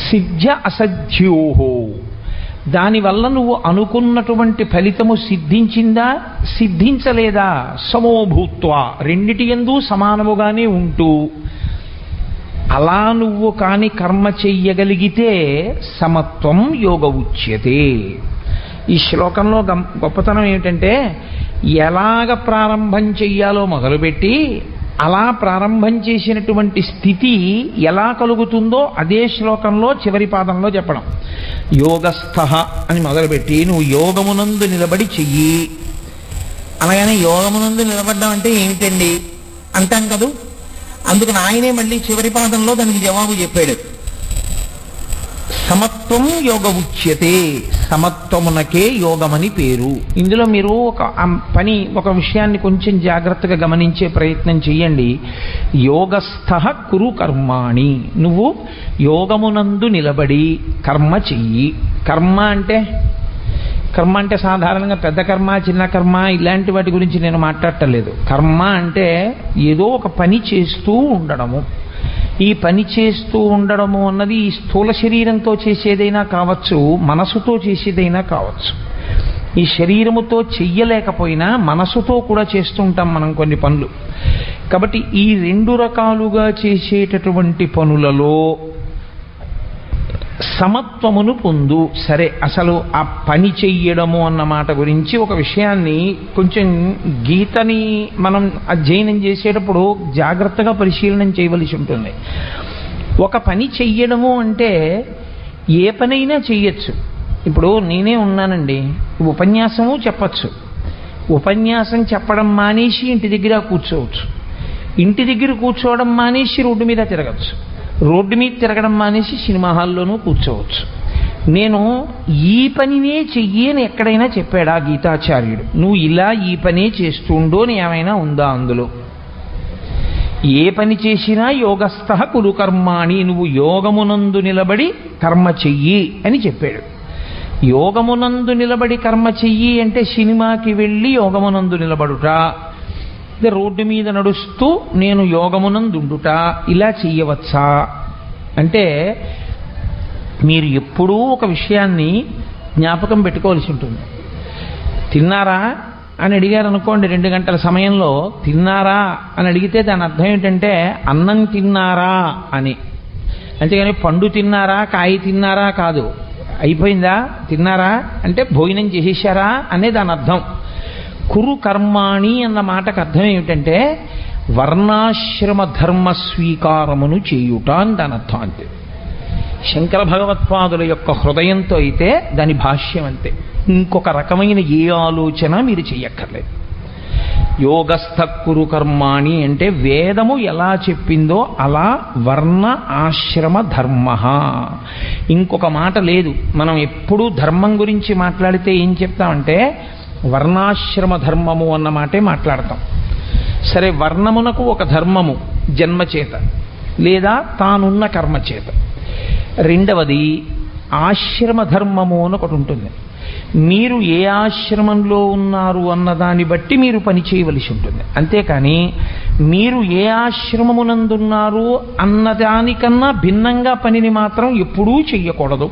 సిద్ధ అసధ్యోహో దానివల్ల నువ్వు అనుకున్నటువంటి ఫలితము సిద్ధించిందా సిద్ధించలేదా సమోభూత్వ రెండిటి ఎందు సమానముగానే ఉంటూ అలా నువ్వు కాని కర్మ చెయ్యగలిగితే సమత్వం యోగ ఉచ్యతే ఈ శ్లోకంలో గం గొప్పతనం ఏమిటంటే ఎలాగ ప్రారంభం చెయ్యాలో మొదలుపెట్టి అలా ప్రారంభం చేసినటువంటి స్థితి ఎలా కలుగుతుందో అదే శ్లోకంలో చివరి పాదంలో చెప్పడం యోగస్థ అని మొదలుపెట్టి నువ్వు యోగమునందు నిలబడి చెయ్యి అనగానే యోగమునందు నిలబడ్డం అంటే ఏమిటండి అంటాం కదూ అందుకని ఆయనే మళ్ళీ చివరి పాదంలో దానికి జవాబు చెప్పాడు సమత్వం యోగ ఉచ్యతే సమత్వమునకే యోగమని పేరు ఇందులో మీరు ఒక ఆ పని ఒక విషయాన్ని కొంచెం జాగ్రత్తగా గమనించే ప్రయత్నం చేయండి యోగస్థ కురు కర్మాణి నువ్వు యోగమునందు నిలబడి కర్మ చెయ్యి కర్మ అంటే కర్మ అంటే సాధారణంగా పెద్ద కర్మ చిన్న కర్మ ఇలాంటి వాటి గురించి నేను మాట్లాడటలేదు కర్మ అంటే ఏదో ఒక పని చేస్తూ ఉండడము ఈ పని చేస్తూ ఉండడము అన్నది ఈ స్థూల శరీరంతో చేసేదైనా కావచ్చు మనసుతో చేసేదైనా కావచ్చు ఈ శరీరముతో చెయ్యలేకపోయినా మనసుతో కూడా చేస్తుంటాం మనం కొన్ని పనులు కాబట్టి ఈ రెండు రకాలుగా చేసేటటువంటి పనులలో సమత్వమును పొందు సరే అసలు ఆ పని చెయ్యడము అన్న మాట గురించి ఒక విషయాన్ని కొంచెం గీతని మనం అధ్యయనం చేసేటప్పుడు జాగ్రత్తగా పరిశీలన చేయవలసి ఉంటుంది ఒక పని చెయ్యడము అంటే ఏ పనైనా చెయ్యొచ్చు ఇప్పుడు నేనే ఉన్నానండి ఉపన్యాసము చెప్పచ్చు ఉపన్యాసం చెప్పడం మానేసి ఇంటి దగ్గర కూర్చోవచ్చు ఇంటి దగ్గర కూర్చోవడం మానేసి రోడ్డు మీద తిరగచ్చు రోడ్డు మీద తిరగడం మానేసి సినిమా హాల్లోనూ కూర్చోవచ్చు నేను ఈ పనినే చెయ్యి అని ఎక్కడైనా చెప్పాడా గీతాచార్యుడు నువ్వు ఇలా ఈ పనే చేస్తుండో అని ఏమైనా ఉందా అందులో ఏ పని చేసినా యోగస్థ కురు కర్మాణి నువ్వు యోగమునందు నిలబడి కర్మ చెయ్యి అని చెప్పాడు యోగమునందు నిలబడి కర్మ చెయ్యి అంటే సినిమాకి వెళ్ళి యోగమునందు నిలబడుట అదే రోడ్డు మీద నడుస్తూ నేను యోగమునందుండుట ఇలా చెయ్యవచ్చా అంటే మీరు ఎప్పుడూ ఒక విషయాన్ని జ్ఞాపకం పెట్టుకోవాల్సి ఉంటుంది తిన్నారా అని అడిగారు అనుకోండి రెండు గంటల సమయంలో తిన్నారా అని అడిగితే దాని అర్థం ఏంటంటే అన్నం తిన్నారా అని అంతేగాని పండు తిన్నారా కాయ తిన్నారా కాదు అయిపోయిందా తిన్నారా అంటే భోజనం చేసేశారా అనే దాని అర్థం కురు కర్మాణి అన్న మాటకు అర్థం ఏమిటంటే వర్ణాశ్రమ ధర్మ స్వీకారమును చేయుట అని దాని అర్థం అంతే శంకర భగవత్పాదుల యొక్క హృదయంతో అయితే దాని భాష్యం అంతే ఇంకొక రకమైన ఏ ఆలోచన మీరు చెయ్యక్కర్లేదు యోగస్థ కురు కర్మాణి అంటే వేదము ఎలా చెప్పిందో అలా వర్ణ ఆశ్రమ ధర్మ ఇంకొక మాట లేదు మనం ఎప్పుడూ ధర్మం గురించి మాట్లాడితే ఏం చెప్తామంటే వర్ణాశ్రమ ధర్మము అన్న మాటే మాట్లాడతాం సరే వర్ణమునకు ఒక ధర్మము జన్మచేత లేదా తానున్న కర్మ చేత రెండవది ఆశ్రమ ధర్మము అని ఒకటి ఉంటుంది మీరు ఏ ఆశ్రమంలో ఉన్నారు అన్న దాన్ని బట్టి మీరు పని చేయవలసి ఉంటుంది అంతేకాని మీరు ఏ ఆశ్రమమునందున్నారు అన్నదానికన్నా భిన్నంగా పనిని మాత్రం ఎప్పుడూ చెయ్యకూడదు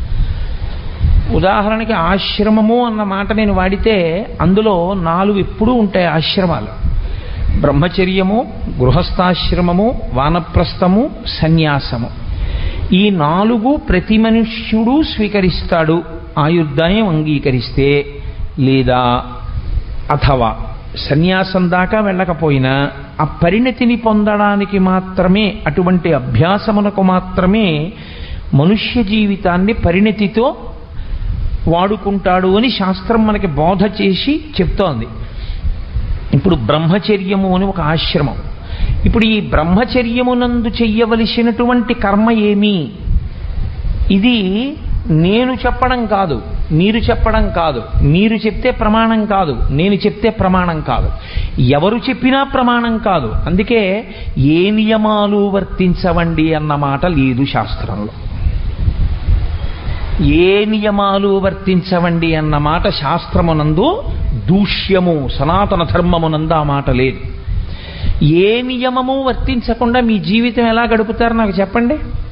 ఉదాహరణకి ఆశ్రమము అన్న మాట నేను వాడితే అందులో నాలుగు ఎప్పుడూ ఉంటాయి ఆశ్రమాలు బ్రహ్మచర్యము గృహస్థాశ్రమము వానప్రస్థము సన్యాసము ఈ నాలుగు ప్రతి మనుష్యుడు స్వీకరిస్తాడు ఆయుర్దాయం అంగీకరిస్తే లేదా అథవా సన్యాసం దాకా వెళ్ళకపోయినా ఆ పరిణతిని పొందడానికి మాత్రమే అటువంటి అభ్యాసమునకు మాత్రమే మనుష్య జీవితాన్ని పరిణతితో వాడుకుంటాడు అని శాస్త్రం మనకి బోధ చేసి చెప్తోంది ఇప్పుడు బ్రహ్మచర్యము అని ఒక ఆశ్రమం ఇప్పుడు ఈ బ్రహ్మచర్యమునందు చెయ్యవలసినటువంటి కర్మ ఏమి ఇది నేను చెప్పడం కాదు మీరు చెప్పడం కాదు మీరు చెప్తే ప్రమాణం కాదు నేను చెప్తే ప్రమాణం కాదు ఎవరు చెప్పినా ప్రమాణం కాదు అందుకే ఏ నియమాలు వర్తించవండి అన్న మాట లేదు శాస్త్రంలో ఏ నియమాలు వర్తించవండి అన్న మాట శాస్త్రమునందు దూష్యము సనాతన ధర్మమునందు ఆ మాట లేదు ఏ నియమము వర్తించకుండా మీ జీవితం ఎలా గడుపుతారు నాకు చెప్పండి